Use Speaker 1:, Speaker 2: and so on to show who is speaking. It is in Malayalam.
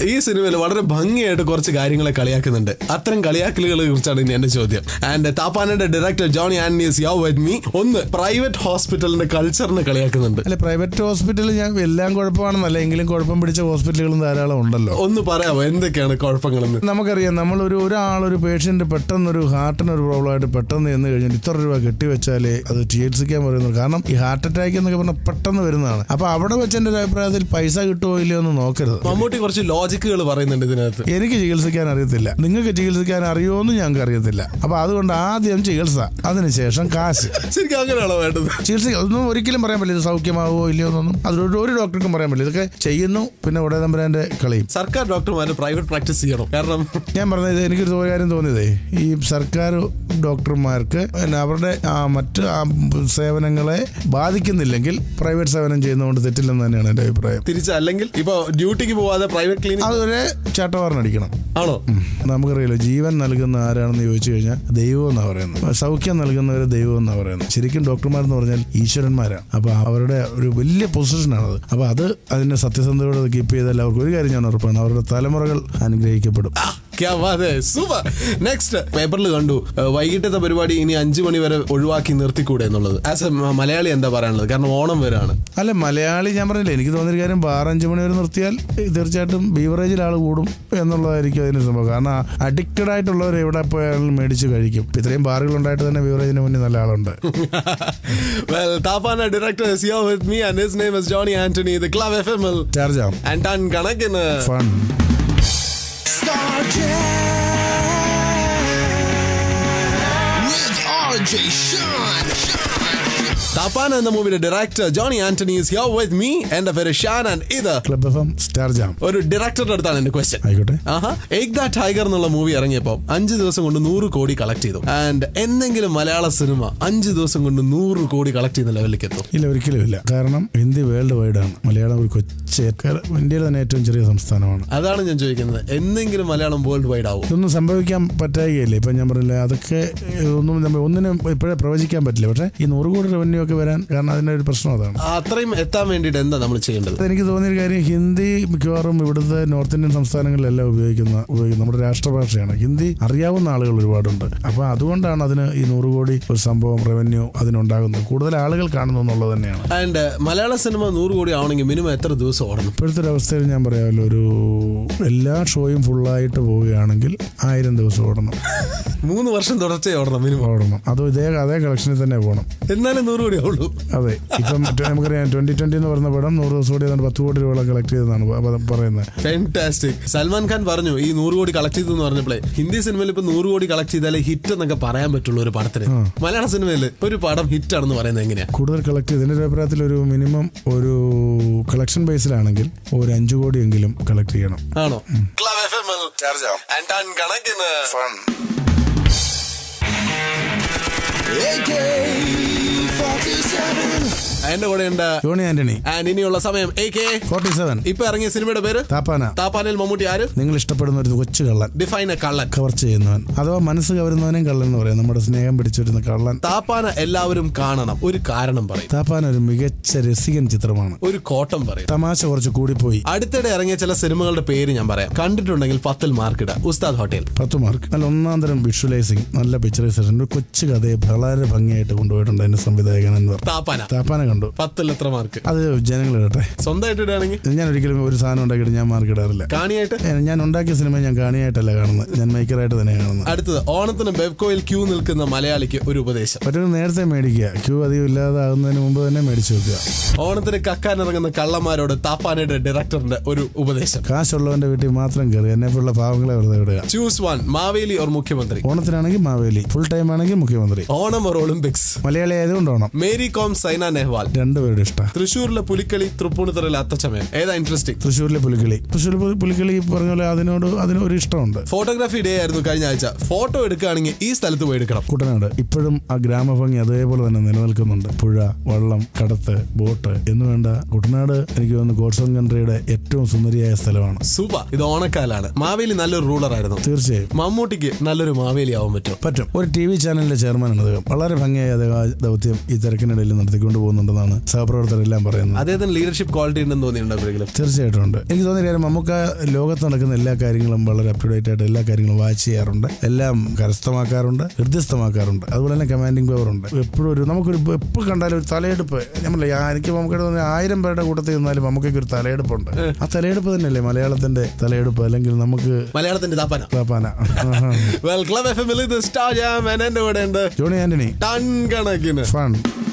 Speaker 1: ഈ സിനിമയിൽ വളരെ ഭംഗിയായിട്ട് കുറച്ച് കാര്യങ്ങളെ കളിയാക്കുന്നുണ്ട് അത്തരം കളിയാക്കലുകളെ കുറിച്ചാണ് ഇനി എന്റെ ചോദ്യം ആൻഡ് താപ്പാനയുടെ ഡയറക്ടർ ജോണി ആൻഡീസ് യോ വിത്ത് മീ ഒന്ന് പ്രൈവറ്റ് ഹോസ്പിറ്റലിന്റെ കൾച്ചറിനെ കളിയാക്കുന്നുണ്ട്
Speaker 2: അല്ലെ പ്രൈവറ്റ് ഹോസ്പിറ്റലിൽ ഞാൻ എല്ലാം കുഴപ്പമാണെന്നല്ല എങ്കിലും കുഴപ്പം പിടിച്ച ഹോസ്പിറ്റലുകളും ധാരാളം ഉണ്ടല്ലോ
Speaker 1: ഒന്ന് പറയാമോ എന്തൊക്കെയാണ് കുഴപ്പങ്ങളെന്ന്
Speaker 2: നമുക്കറിയാം നമ്മൾ ഒരു ഒരാളൊരു പേഷ്യന്റ് പെട്ടെന്ന് ഒരു ഹാർട്ടിന് ഒരു പ്രോബ്ലം ആയിട്ട് പെട്ടെന്ന് ചെന്ന് കഴിഞ്ഞാൽ ഇത്ര രൂപ കെട്ടിവെച്ചാലേ അത് ചികിത്സിക്കാൻ പറയുന്നത് കാരണം ഈ ഹാർട്ട് അറ്റാക്ക് എന്നൊക്കെ പറഞ്ഞാൽ പെട്ടെന്ന് വരുന്നതാണ് അപ്പൊ അവിടെ വെച്ച് എന്റെ ഒരു അഭിപ്രായത്തിൽ പൈസ കിട്ടുമോ ഇല്ലയോ എന്ന് നോക്കരുത്
Speaker 1: മമ്മൂട്ടി കുറച്ച് ലോജിക്കുകൾ പറയുന്നുണ്ട് ഇതിനകത്ത്
Speaker 2: എനിക്ക് ചികിത്സിക്കാൻ അറിയത്തില്ല നിങ്ങൾക്ക് ചികിത്സിക്കാൻ അറിയുമോന്ന് ഞങ്ങൾക്ക് അറിയത്തില്ല അപ്പൊ അതുകൊണ്ട് ആദ്യം ചികിത്സ അതിനുശേഷം കാശ്
Speaker 1: ശരിക്കും അങ്ങനെയാണോ വേണ്ടത്
Speaker 2: ചികിത്സ ഒന്നും ഒരിക്കലും പറയാൻ പറ്റില്ല ഇത് സൗഖ്യമാവുമോ ഇല്ലയോ എന്നൊന്നും അതിലൊരു ഒരു ഡോക്ടർക്കും പറയാൻ പറ്റില്ല ഇതൊക്കെ ചെയ്യുന്നു പിന്നെ ഉടനെ തമ്പുരാന്റെ കളയും
Speaker 1: സർക്കാർ ഡോക്ടർമാര് പ്രൈവറ്റ് പ്രാക്ടീസ് ചെയ്യണം കാരണം
Speaker 2: ഞാൻ പറഞ്ഞത് എനിക്കൊരു ഒരു കാര്യം തോന്നിയതേ ഈ സർക്കാർ ഡോക്ടർമാർക്ക് പിന്നെ അവരുടെ ആ മറ്റ് ആ സേവനങ്ങളെ ബാധിക്കുന്നില്ലെങ്കിൽ പ്രൈവറ്റ് സേവനം ചെയ്യുന്നതുകൊണ്ട് തെറ്റില്ലെന്ന് തന്നെയാണ് എൻ്റെ അഭിപ്രായം
Speaker 1: തിരിച്ച് അല്ലെങ്കിൽ ഇപ്പൊ ഡ്യൂട്ടിക്ക് പോവാതെ പ്രൈവറ്റ് ക്ലിനിക്
Speaker 2: അതൊരു ചാട്ടവാറിനടിക്കണം
Speaker 1: ആണോ
Speaker 2: നമുക്കറിയില്ല ജീവൻ നൽകുന്ന ആരാണെന്ന് ചോദിച്ചു കഴിഞ്ഞാൽ ദൈവം എന്നാണ് പറയുന്നത് സൗഖ്യം നൽകുന്നവരെ ദൈവം എന്നാണ് പറയുന്നത് ശരിക്കും ഡോക്ടർമാരെന്ന് പറഞ്ഞാൽ ഈശ്വരന്മാരാണ് അപ്പൊ അവരുടെ ഒരു വലിയ പൊസിഷനാണത് അപ്പൊ അത് അതിന്റെ സത്യസന്ധതയോടെ കീപ്പ് ചെയ്താൽ അവർക്ക് ഒരു കാര്യം ഞാൻ ഉറപ്പാണ് അവരുടെ തലമുറകൾ അനുഗ്രഹിക്കപ്പെടും
Speaker 1: സൂപ്പർ നെക്സ്റ്റ് പേപ്പറിൽ കണ്ടു ഏഹ് വൈകിട്ടത്തെ പരിപാടി ഇനി അഞ്ചു മണി വരെ ഒഴിവാക്കി നിർത്തിക്കൂടെ എന്നുള്ളത് ആസ് എ മലയാളി എന്താ പറയാനുള്ളത് കാരണം ഓണം വരാണ്
Speaker 2: അല്ല മലയാളി ഞാൻ പറഞ്ഞില്ല എനിക്ക് തോന്നിയൊരു കാര്യം ബാർ അഞ്ച് മണി വരെ നിർത്തിയാൽ തീർച്ചയായിട്ടും ബീവറേജിൽ ആൾ കൂടും എന്നുള്ളതായിരിക്കും അതിന് സംഭവം കാരണം അഡിക്റ്റഡ് ആയിട്ടുള്ളവർ എവിടെ പോയാലും മേടിച്ച് കഴിക്കും ഇപ്പൊ ഇത്രയും ബാറുകൾ ഉണ്ടായിട്ട് തന്നെ ബീവറേജിന് മുന്നിൽ നല്ല ആളുണ്ട്
Speaker 1: well Thappana director is here with me and his name is Johnny Anthony the Club FML
Speaker 2: charge ആവും
Speaker 1: and tan കണക്കിന്
Speaker 2: fun
Speaker 3: with RJ Sean.
Speaker 1: Thappana എന്ന മൂവിയുടെ director Johnny Antony is here with me എന്റെ പേര് ഷാൻ ആൻഡ് ഇത്
Speaker 2: club F M star jam
Speaker 1: ഒരു ഡയറക്ടറുടെ അടുത്താണ് എന്റെ ക്വസ്റ്റ്യൻ
Speaker 2: ആയിക്കോട്ടെ
Speaker 1: ആഹാ ഏക് ദ ടൈഗർ എന്നുള്ള മൂവി ഇറങ്ങിയപ്പോൾ അഞ്ച് ദിവസം കൊണ്ട് നൂറ് കോടി കളക്ട് ചെയ്തു ആൻഡ് എന്തെങ്കിലും മലയാള സിനിമ അഞ്ച് ദിവസം കൊണ്ട് നൂറ് കോടി കളക്ട് ചെയ്യുന്ന ലെവലിലേക്ക് എത്തും
Speaker 2: ഇല്ല ഒരിക്കലും ഇല്ല കാരണം ഹിന്ദി വേൾഡ് വൈഡ് ആണ് മലയാളം ഒരു കൊച്ചു ഇന്ത്യയിലെ തന്നെ ഏറ്റവും ചെറിയ സംസ്ഥാനമാണ്
Speaker 1: അതാണ് ഞാൻ ചോദിക്കുന്നത് എന്തെങ്കിലും മലയാളം വേൾഡ് വൈഡ് ആവും
Speaker 2: ഇതൊന്നും സംഭവിക്കാൻ പറ്റായികയല്ലേ ഇപ്പം ഞാൻ പറഞ്ഞില്ല അതൊക്കെ ഏഹ്, ഒന്നും നമ്മൾ ഒന്നിനും ഇപ്പോഴേ പ്രവചിക്കാൻ പറ്റില്ല പക്ഷേ ഈ നൂറ് കോടി റവന്യൂ ഒക്കെ വരാൻ കാരണം അതിൻ്റെ ഒരു പ്രശ്നം അതാണ്
Speaker 1: ആ, അത്രയും എത്താൻ വേണ്ടിയിട്ട് എന്താ നമ്മൾ ചെയ്യേണ്ടത്
Speaker 2: എനിക്ക് തോന്നിയൊരു കാര്യം ഹിന്ദി മിക്കവാറും ഇവിടുത്തെ നോർത്ത് ഇന്ത്യൻ സംസ്ഥാനങ്ങളിലെല്ലാം ഉപയോഗിക്കുന്ന ഉപയോഗിക്കുന്ന നമ്മുടെ രാഷ്ട്രഭാഷയാണ് ഹിന്ദി അറിയാവുന്ന ആളുകൾ ഒരുപാടുണ്ട് അപ്പോൾ അതുകൊണ്ടാണ് അതിന് ഈ നൂറ് കോടി ഒരു സംഭവം റവന്യൂ അതിനുണ്ടാകുന്നത് കൂടുതൽ ആളുകൾ കാണുന്നു എന്നുള്ളത് തന്നെയാണ്
Speaker 1: ആൻഡ് മലയാള സിനിമ നൂറ് കോടി ആവണമെങ്കിൽ മിനിമം എത്ര ദിവസം ഓടണം
Speaker 2: ഇപ്പോഴത്തെ ഒരു അവസ്ഥയിൽ ഞാൻ പറയാമല്ലോ ഒരു എല്ലാ ഷോയും ഫുള്ളായിട്ട് പോവുകയാണെങ്കിൽ ആയിരം ദിവസം ഓടണം
Speaker 1: മൂന്ന് വർഷം തുടർച്ചയായി ഓടണം മിനിമം
Speaker 2: ഓടണം അതും ഇതേ അതേ കളക്ഷനിൽ തന്നെ പോകണം
Speaker 1: എന്നാലും നൂറ് കോടി ആവുള്ളൂ
Speaker 2: അതെ ഇപ്പം മറ്റേ നമുക്കറിയാം ട്വന്റി ട്വന്റി എന്ന് പറയുന്ന പടം നൂറ് ദിവസം കൂടി ഏതാണ്ട് പത്ത് കോടി രൂപ കളക്ട് ചെയ്തെന്നാണ് പ- പറയുന്നത്
Speaker 1: ഫാന്റാസ്റ്റിക് സൽമാൻ ഖാൻ പറഞ്ഞു ഈ നൂറ് കോടി കളക്ട് ചെയ്തു എന്ന് പറഞ്ഞപ്പോഴേ ഹിന്ദി സിനിമയിൽ ഇപ്പൊ നൂറ് കോടി കളക്ട് ചെയ്താലേ ഹിറ്റ് എന്നൊക്കെ പറയാൻ പറ്റുള്ളൂ ഒരു പടത്തിന് മലയാള സിനിമയിൽ ഒരു പടം ഹിറ്റ് ആണെന്ന് പറയുന്നത് എങ്ങനെയാ
Speaker 2: കൂടുതൽ കളക്ട് ചെയ്ത് എൻ്റെ ഒരു അഭിപ്രായത്തിൽ ഒരു മിനിമം ഒരു കളക്ഷൻ ബേസിലാണെങ്കിൽ ഒരു അഞ്ചു കോടിയെങ്കിലും കളക്ട് ചെയ്യണം
Speaker 1: ആണോ ക്ലബ് എഫ് എം എൽ കണക്കിന്
Speaker 3: AK 47.
Speaker 1: എന്റെ കൂടെ ഉണ്ട്
Speaker 2: ജോണി ആന്റണി
Speaker 1: ആൻഡ് ഇനിയുള്ള സമയം എ കെ
Speaker 2: ഫോർട്ടി സെവൻ
Speaker 1: ഇപ്പൊ ഇറങ്ങിയ സിനിമയുടെ പേര്
Speaker 2: താപ്പാന
Speaker 1: താപ്പാനിൽ മമ്മൂട്ടി ആര്
Speaker 2: നിങ്ങൾ ഇഷ്ടപ്പെടുന്ന ഒരു കൊച്ചു കള്ളൻ
Speaker 1: ഡിഫൈൻ എ കള്ളൻ
Speaker 2: കവർ ചെയ്യുന്നവൻ അഥവാ മനസ്സ് കവരുന്നവനെയും കള്ളൻ എന്ന് പറയാം നമ്മുടെ സ്നേഹം പിടിച്ചിരുന്ന കള്ളൻ
Speaker 1: താപ്പാന എല്ലാവരും കാണണം ഒരു കാരണം പറയും
Speaker 2: താപ്പാന ഒരു മികച്ച രസികൻ ചിത്രമാണ്
Speaker 1: ഒരു കോട്ടം പറയും
Speaker 2: തമാശ കുറച്ച് കൂടിപ്പോയി
Speaker 1: അടുത്തിടെ ഇറങ്ങിയ ചില സിനിമകളുടെ പേര് ഞാൻ പറയാം കണ്ടിട്ടുണ്ടെങ്കിൽ പത്തിൽ മാർക്ക് ഇടാം ഉസ്താദ് ഹോട്ടൽ
Speaker 2: പത്ത് മാർക്ക് നല്ല ഒന്നാം തരം വിഷ്വലൈസിങ് നല്ല പിക്ചറൈസേഷൻ ഒരു കൊച്ചു കഥയെ വളരെ ഭംഗിയായിട്ട് കൊണ്ടുപോയിട്ടുണ്ട് അതിന്റെ സംവിധായകൻ എന്ന് പറഞ്ഞു
Speaker 1: താപ്പാന
Speaker 2: താപ്പാന കണ്ടു
Speaker 1: പത്തിൽ എത്ര മാർക്ക്
Speaker 2: അത് ജനങ്ങൾ ഇടട്ടെ
Speaker 1: സ്വന്തമായിട്ട് ഇടുകയാണെങ്കിൽ
Speaker 2: ഞാൻ ഒരിക്കലും ഒരു സാധനം ഉണ്ടാക്കിയിട്ട് ഞാൻ മാർക്ക് ഇടാറില്ല
Speaker 1: കാണിയായിട്ട്
Speaker 2: ഏ, ഞാൻ ഉണ്ടാക്കിയ സിനിമ ഞാൻ കാണിയായിട്ടല്ല കാണുന്നത് ഞാൻ മേക്കറായിട്ട് തന്നെ കാണുന്നത്
Speaker 1: അടുത്തത് ഓണത്തിന് ബെബ്കോയിൽ ക്യൂ നിൽക്കുന്ന മലയാളിക്ക് ഒരു ഉപദേശം
Speaker 2: പറ്റുന്ന നേരത്തെ മേടിക്കുക ക്യൂ അധികം ഇല്ലാതാകുന്നതിന് മുമ്പ് തന്നെ മേടിച്ചു വെക്കുക
Speaker 1: ഓണത്തിന് കക്കാൻ ഇറങ്ങുന്ന കള്ളന്മാരോട് താപ്പാനയുടെ ഡയറക്ടറിന്റെ ഒരു ഉപദേശം
Speaker 2: കാശുള്ളവന്റെ വീട്ടിൽ മാത്രം കയറി എന്നെ പോലുള്ള പാവങ്ങളെ വെറുതെ വിടുക
Speaker 1: ചൂസ് വൺ മാവേലി ഓർ മുഖ്യമന്ത്രി
Speaker 2: ഓണത്തിനാണെങ്കിൽ മാവേലി ഫുൾ ടൈം ആണെങ്കിൽ മുഖ്യമന്ത്രി
Speaker 1: ഓണം ഓർ ഒളിമ്പിക്സ്
Speaker 2: മലയാളി ആയതുകൊണ്ട് ഓണം
Speaker 1: മേരി കോം സൈന നെഹ്വാൾ
Speaker 2: രണ്ടുപേരുടെ ഇഷ്ട
Speaker 1: തൃശൂരിലെ പുലിക്കളി തൃപ്പൂണിത്തറയിലെ അത്തച്ചമയം ഏതാ ഇൻട്രസ്റ്റിംഗ്
Speaker 2: തൃശ്ശൂരിലെ പുലിക്കളി തൃശ്ശൂർ പുലിക്കളി പറഞ്ഞ പോലെ അതിനോട് അതിനൊരു ഇഷ്ടമുണ്ട്
Speaker 1: ഫോട്ടോഗ്രാഫി ഡേ ആയിരുന്നു കഴിഞ്ഞ ആഴ്ച ഫോട്ടോ എടുക്കുകയാണെങ്കിൽ ഈ സ്ഥലത്ത് പോയി എടുക്കണം
Speaker 2: കുട്ടനാട് ഇപ്പോഴും ആ ഗ്രാമഭംഗി അതേപോലെ തന്നെ നിലനിൽക്കുന്നുണ്ട് പുഴ വള്ളം കടത്ത് ബോട്ട് എന്ന് വേണ്ട കുട്ടനാട് എനിക്ക് തോന്നുന്നു ഗോഡ്സൺ കൺട്രിയുടെ ഏറ്റവും സുന്ദരിയായ സ്ഥലമാണ്
Speaker 1: സൂപ്പർ ഇത് ഓണക്കാലാണ് മാവേലി നല്ലൊരു റൂളർ ആയിരുന്നു
Speaker 2: തീർച്ചയായും
Speaker 1: മമ്മൂട്ടിക്ക് നല്ലൊരു മാവേലി ആവാൻ പറ്റും
Speaker 2: പറ്റും ഒരു ടി വി ചാനലിന്റെ ചെയർമാനാണ് അദ്ദേഹം വളരെ ഭംഗിയായി അദ്ദേഹം ആ ദൗത്യം ഈ തിരക്കിനിടയിൽ നടത്തിക്കൊണ്ട് പോകുന്നുണ്ടെന്ന് ഉണ്ടെന്നാണ് സഹപ്രവർത്തകരെല്ലാം പറയുന്നത്
Speaker 1: അദ്ദേഹത്തിന് ലീഡർഷിപ്പ് ക്വാളിറ്റി ഉണ്ടെന്ന് തോന്നിയിട്ടുണ്ടോ എപ്പോഴെങ്കിലും
Speaker 2: തീർച്ചയായിട്ടും ഉണ്ട് എനിക്ക് തോന്നിയ കാര്യം നമുക്ക് ലോകത്ത് നടക്കുന്ന എല്ലാ കാര്യങ്ങളും വളരെ അപ് ടു ഡേറ്റ് ആയിട്ട് എല്ലാ കാര്യങ്ങളും വാച്ച് ചെയ്യാറുണ്ട് എല്ലാം കരസ്ഥമാക്കാറുണ്ട് ഹൃദ്യസ്ഥമാക്കാറുണ്ട് അതുപോലെ തന്നെ കമാൻഡിങ് പവർ ഉണ്ട് എപ്പോഴും ഒരു നമുക്കൊരു എപ്പോൾ കണ്ടാലും ഒരു തലയെടുപ്പ് നമ്മളെ എനിക്ക് നമുക്ക് തോന്നുന്ന ആയിരം പേരുടെ കൂട്ടത്തിൽ നിന്നാലും നമുക്കൊക്കെ ഒരു തലയെടുപ്പുണ്ട് ആ തലയെടുപ്പ് തന്നെയല്ലേ മലയാളത്തിന്റെ തലയെടുപ്പ് അല്ലെങ്കിൽ നമുക്ക്
Speaker 1: മലയാളത്തിന്റെ Thappana
Speaker 2: Thappana
Speaker 1: well club F എമ്മിൽ ഇത് സ്റ്റാർ ജാം എന്റെ കൂടെ ഉണ്ട്
Speaker 2: ജോണി ആന്റണി
Speaker 1: ടൺ കണക്കിന്
Speaker 2: ഫൺ